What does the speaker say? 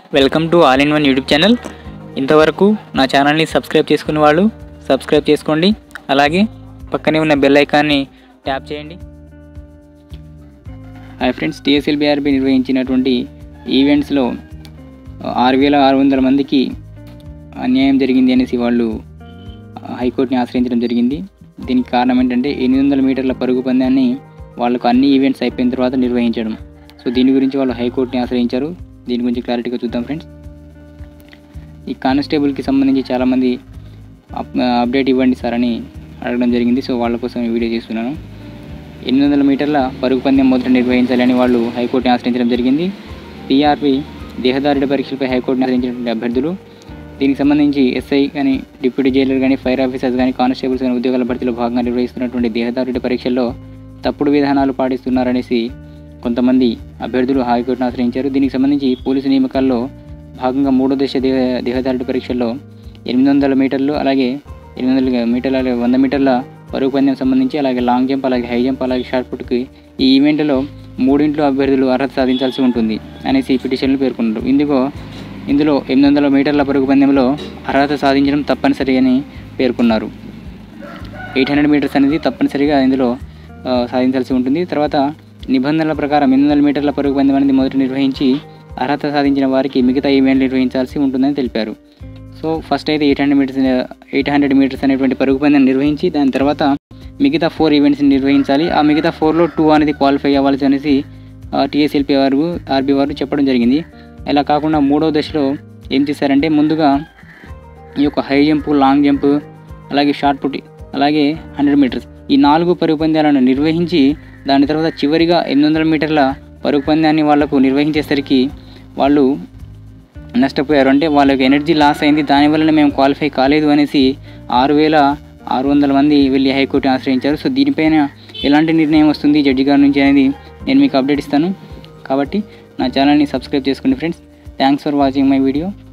welcome to all in one YouTube channel ఇంతవరకు నా ఛానల్ని సబ్స్క్రైబ్ చేసుకున్న వాళ్ళు సబ్స్క్రైబ్ చేసుకోండి అలాగే పక్కనే ఉన్న బెల్ ఐకాన్ని ట్యాప్ చేయండి హాయ్ ఫ్రెండ్స్ టీఎస్ఎల్బిఆర్బి నిర్వహించినటువంటి ఈవెంట్స్లో ఆరు వేల ఆరు వందల మందికి అన్యాయం జరిగింది అనేసి వాళ్ళు హైకోర్టుని ఆశ్రయించడం జరిగింది దీనికి కారణం ఏంటంటే ఎనిమిది వందల మీటర్ల పరుగు పందాన్ని వాళ్ళకు అన్ని ఈవెంట్స్ అయిపోయిన తర్వాత నిర్వహించడం సో దీని గురించి వాళ్ళు హైకోర్టుని ఆశ్రయించారు దీని గురించి క్లారిటీగా చూద్దాం ఫ్రెండ్స్ ఈ కానిస్టేబుల్కి సంబంధించి చాలామంది అప్ అప్డేట్ ఇవ్వండి సార్ అని అడగడం జరిగింది సో వాళ్ళ కోసం ఈ వీడియో చేస్తున్నాను ఎనిమిది వందల మీటర్ల పరుగు పందెం మొదట నిర్వహించాలని వాళ్ళు హైకోర్టుని ఆశ్రయించడం జరిగింది పీఆర్పి దేహదారుడి పరీక్షలపై హైకోర్టుని ఆశ్రయించినటువంటి అభ్యర్థులు దీనికి సంబంధించి ఎస్ఐ కానీ డిప్యూటీ జైలర్ కానీ ఫైర్ ఆఫీసర్స్ కానీ కానిస్టేబుల్స్ కానీ ఉద్యోగాల భర్తీలో భాగంగా నిర్వహిస్తున్నటువంటి దేహదారుడి పరీక్షల్లో తప్పుడు విధానాలు పాటిస్తున్నారనేసి కొంతమంది అభ్యర్థులు హైకోర్టును ఆశ్రయించారు దీనికి సంబంధించి పోలీసు నియామకాల్లో భాగంగా మూడో దశ దేహ దేహదారుడి పరీక్షల్లో ఎనిమిది వందల మీటర్లు అలాగే ఎనిమిది వందల మీటర్ల అలాగే వంద మీటర్ల పరుగు పందెం సంబంధించి అలాగే లాంగ్ జంప్ అలాగే హై జంప్ అలాగే షార్ట్ పుట్కి ఈ ఈవెంట్లో మూడింట్లో అభ్యర్థులు అర్హత సాధించాల్సి ఉంటుంది అనేసి ఈ పిటిషన్లు పేర్కొన్నారు ఇందుకో ఇందులో ఎనిమిది వందల మీటర్ల పరుగు పందెంలో అర్హత సాధించడం తప్పనిసరి అని పేర్కొన్నారు ఎయిట్ హండ్రెడ్ మీటర్స్ అనేది తప్పనిసరిగా ఇందులో ఆ, సాధించాల్సి ఉంటుంది తర్వాత నిబంధనల ప్రకారం ఎనిమిది వందల మీటర్ల పరుగు పందెం అనేది మొదట నిర్వహించి అర్హత సాధించిన వారికి మిగతా ఈవెంట్లు నిర్వహించాల్సి ఉంటుందని తెలిపారు సో ఫస్ట్ అయితే eight hundred metres eight hundred metres అనేటువంటి పరుగు పందెం నిర్వహించి దాని తర్వాత మిగతా ఫోర్ ఈవెంట్స్ని నిర్వహించాలి ఆ మిగతా ఫోర్లో టూ అనేది క్వాలిఫై అవ్వాల్సి అనేసి టీఎస్ఎల్పి వారు ఆర్బీ వారు చెప్పడం జరిగింది ఇలా కాకుండా మూడో దశలో ఏం చేశారంటే ముందుగా ఈ యొక్క హై జంప్ లాంగ్ జంప్ అలాగే షార్ట్ పుట్ అలాగే హండ్రెడ్ మీటర్స్ ఈ నాలుగు పరుగు పందాలను నిర్వహించి దాని తర్వాత చివరిగా ఎనిమిది వందల మీటర్ల పరుగు పందాన్ని వాళ్లకు నిర్వహించేసరికి వాళ్ళు నష్టపోయారు అంటే వాళ్ళకి ఎనర్జీ లాస్ అయింది దానివల్ల మేము క్వాలిఫై కాలేదు అనేసి ఆరు వేల ఆరు వందల మంది వెళ్ళి హైకోర్టుని ఆశ్రయించారు సో దీనిపైన ఎలాంటి నిర్ణయం వస్తుంది జడ్జి గారి నుంచి అనేది నేను మీకు అప్డేట్ ఇస్తాను కాబట్టి నా ఛానల్ని సబ్స్క్రైబ్ చేసుకోండి friends thanks for watching my video